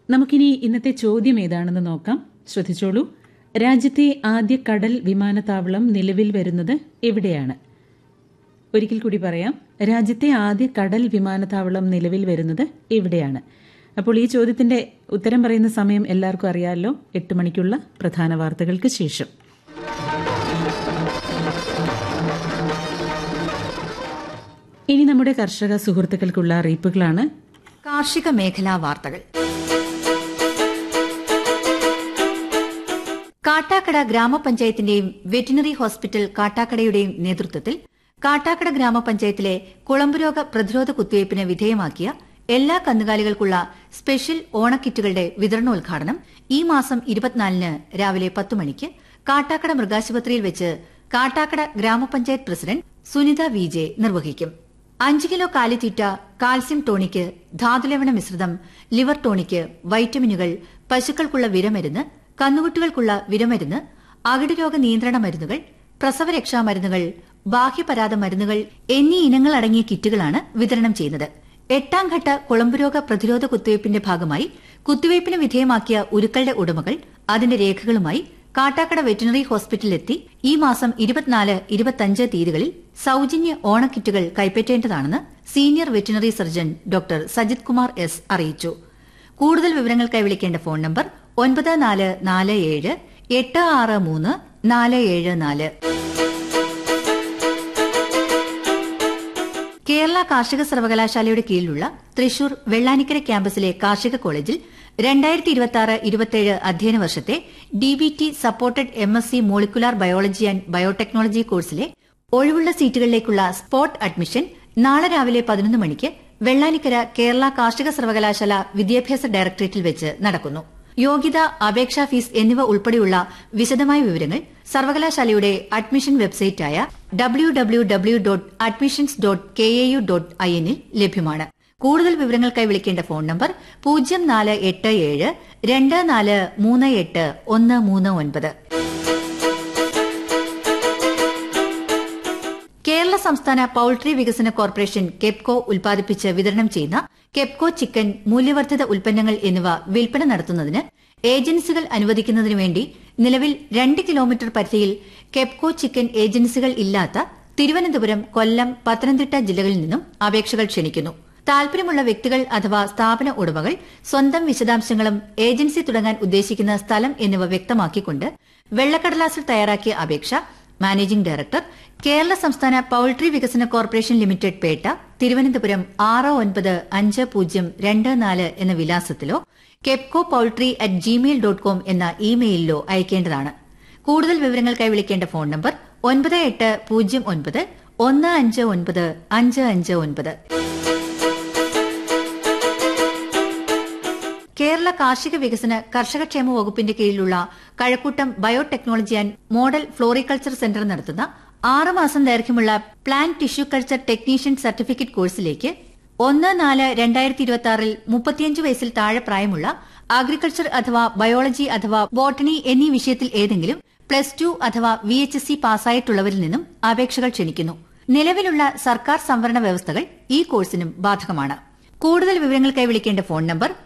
നമുക്കിനി ഇന്നത്തെ ചോദ്യം ഏതാണെന്ന് നോക്കാം ശ്രദ്ധിച്ചോളൂ രാജ്യത്തെ ആദ്യ കടൽ വിമാനത്താവളം നിലവിൽ വരുന്നത് എവിടെയാണ് ഒരിക്കൽ കൂടി പറയാം രാജ്യത്തെ ആദ്യ കടൽ വിമാനത്താവളം നിലവിൽ വരുന്നത് എവിടെയാണ് അപ്പോൾ ഈ ചോദ്യത്തിന്റെ ഉത്തരം പറയുന്ന സമയം എല്ലാവർക്കും അറിയാമല്ലോ എട്ട് മണിക്കുള്ള പ്രധാന വാർത്തകൾക്ക് ശേഷം ഇനി നമ്മുടെ കർഷക സുഹൃത്തുക്കൾക്കുള്ള അറിയിപ്പുകളാണ് കാർഷിക മേഖലാ വാർത്തകൾ കാട്ടാക്കട ഗ്രാമപഞ്ചായത്തിന്റെയും വെറ്റിനറി ഹോസ്പിറ്റൽ കാട്ടാക്കടയുടെയും നേതൃത്വത്തിൽ കാട്ടാക്കട ഗ്രാമപഞ്ചായത്തിലെ കുളമ്പുരോഗ പ്രതിരോധ കുത്തിവയ്പ്പിന് വിധേയമാക്കിയ എല്ലാ കന്നുകാലികൾക്കുള്ള സ്പെഷ്യൽ ഓണക്കിറ്റുകളുടെ വിതരണോദ്ഘാടനം ഈ മാസം ഇരുപത്തിനാലിന് രാവിലെ പത്ത് മണിക്ക് കാട്ടാക്കട മൃഗാശുപത്രിയിൽ വെച്ച് കാട്ടാക്കട ഗ്രാമപഞ്ചായത്ത് പ്രസിഡന്റ് സുനിത വി ജെ നിർവഹിക്കും അഞ്ച് കിലോ കാലിത്തീറ്റ കാൽസ്യം ടോണിക്ക് ധാതുലവണ മിശ്രിതം ലിവർ ടോണിക്ക് വൈറ്റമിനുകൾ പശുക്കൾക്കുള്ള വിരമരുന്ന് കന്നുകുട്ടികൾക്കുള്ള വിരമരുന്ന് അകിടുരോഗ നിയന്ത്രണ മരുന്നുകൾ പ്രസവരക്ഷാ മരുന്നുകൾ ബാഹ്യപരാത മരുന്നുകൾ എന്നീ ഇനങ്ങൾ അടങ്ങിയ കിറ്റുകളാണ് വിതരണം ചെയ്യുന്നത് എട്ടാം ഘട്ട കുളമ്പുരോഗ പ്രതിരോധ കുത്തിവയ്പ്പിന്റെ ഭാഗമായി കുത്തിവയ്പ്പിന് വിധേയമാക്കിയ ഉരുക്കളുടെ ഉടമകൾ അതിന്റെ രേഖകളുമായി കാട്ടാക്കട വെറ്റിനറി ഹോസ്പിറ്റലിലെത്തി ഈ മാസം ഇരുപത്തിനാല് ഇരുപത്തിയഞ്ച് തീയതികളിൽ സൌജന്യ ഓണക്കിറ്റുകൾ കൈപ്പറ്റേണ്ടതാണെന്ന് senior veterinary surgeon doctor Sajith Kumar S അറിയിച്ചു കൂടുതൽ വിവരങ്ങൾക്കായി വിളിക്കേണ്ട ഫോൺ നമ്പർ ഒൻപത് നാല് നാല് ഏഴ് എട്ട് ആറ് മൂന്ന് നാല് ഏഴ് നാല് കേരള കാർഷിക സർവകലാശാലയുടെ കീഴിലുള്ള തൃശൂർ വെള്ളാനിക്കര ക്യാമ്പസിലെ കാർഷിക കോളേജിൽ രണ്ടായിരത്തി ഇരുപത്തി ആറ് ഇരുപത്തിയേഴ് അധ്യയന വർഷത്തെ D B T supported M S C molecular biology and biotechnology കോഴ്സിലെ ഒഴിവുള്ള സീറ്റുകളിലേക്കുള്ള സ്പോട്ട് അഡ്മിഷൻ നാളെ രാവിലെ പതിനൊന്ന് മണിക്ക് വെള്ളാനിക്കര കേരള കാർഷിക സർവകലാശാല വിദ്യാഭ്യാസ ഡയറക്ടറേറ്റിൽ വെച്ച് നടക്കുന്നു യോഗ്യത അപേക്ഷാ ഫീസ് എന്നിവ ഉൾപ്പെടെയുള്ള വിശദമായ വിവരങ്ങൾ സർവകലാശാലയുടെ അഡ്മിഷൻ വെബ്സൈറ്റായ W W W dot admissions dot K A U dot I എന്നിൽ ലഭ്യമാണ് കൂടുതൽ വിവരങ്ങൾക്കായി വിളിക്കേണ്ട ഫോൺ നമ്പർ പൂജ്യം നാല് എട്ട് ഏഴ് രണ്ട് നാല് മൂന്ന് എട്ട് ഒന്ന് മൂന്ന് ഒൻപത് കേരള സംസ്ഥാന പൌൾട്രി വികസന കോർപ്പറേഷൻ കെപ്കോ ഉൽപ്പാദിപ്പിച്ച് വിതരണം ചെയ്യുന്ന കെപ്കോ ചിക്കൻ മൂല്യവർദ്ധിത ഉൽപ്പന്നങ്ങൾ എന്നിവ വിൽപ്പന നടത്തുന്നതിന് ഏജൻസികൾ അനുവദിക്കുന്നതിനു വേണ്ടി നിലവിൽ രണ്ട് കിലോമീറ്റർ പരിധിയിൽ കെപ്കോ ചിക്കൻ ഏജൻസികൾ ഇല്ലാത്ത തിരുവനന്തപുരം കൊല്ലം പത്തനംതിട്ട ജില്ലകളിൽ നിന്നും അപേക്ഷകൾ ക്ഷണിക്കുന്നു താൽപര്യമുള്ള വ്യക്തികൾ അഥവാ സ്ഥാപന ഉടമകൾ സ്വന്തം വിശദാംശങ്ങളും ഏജൻസി തുടങ്ങാൻ ഉദ്ദേശിക്കുന്ന സ്ഥലം എന്നിവ വ്യക്തമാക്കിക്കൊണ്ട് വെള്ളക്കടലാസിൽ തയ്യാറാക്കിയ അപേക്ഷ മാനേജിംഗ് ഡയറക്ടർ കേരള സംസ്ഥാന പൌൾട്രി വികസന കോർപ്പറേഷൻ ലിമിറ്റഡ് പേട്ട തിരുവനന്തപുരം ആറ് ഒൻപത് അഞ്ച് പൂജ്യം രണ്ട് നാല് എന്ന വിലാസത്തിലോ Kepco poultry at Gmail dot com എന്ന ഇമെയിലിലോ അയക്കേണ്ടതാണ് കൂടുതൽ വിവരങ്ങൾക്കായി വിളിക്കേണ്ട ഫോൺ നമ്പർ ഒൻപത് എട്ട് പൂജ്യം ഒൻപത് ഒന്ന് അഞ്ച് ഒൻപത് അഞ്ച് അഞ്ച് ഒൻപത് കേരള കാർഷിക വികസന കർഷകക്ഷേമ വകുപ്പിന്റെ കീഴിലുള്ള Kazhakkoottam biotechnology and model floriculture centre നടത്തുന്ന ആറ് മാസം ദൈർഘ്യമുള്ള plant tissue culture technician certificate കോഴ്സിലേക്ക് ഒന്ന് നാല് രണ്ടായിരത്തി ഇരുപത്തി ആറിൽ മുപ്പത്തിയഞ്ച് വയസ്സിൽ താഴെ പ്രായമുള്ള അഗ്രികൾച്ചർ അഥവാ ബയോളജി അഥവാ ബോട്ടണി എന്നീ വിഷയത്തിൽ ഏതെങ്കിലും പ്ലസ് ടു അഥവാ വി എച്ച് എസ് സി പാസ്സായിട്ടുള്ളവരിൽ നിന്നും അപേക്ഷകൾ ക്ഷണിക്കുന്നു നിലവിലുള്ള സർക്കാർ സംവരണ വ്യവസ്ഥകൾ ഈ കോഴ്സിനും ബാധകമാണ് കൂടുതൽ വിവരങ്ങൾക്കായി വിളിക്കേണ്ട ഫോൺ നമ്പർ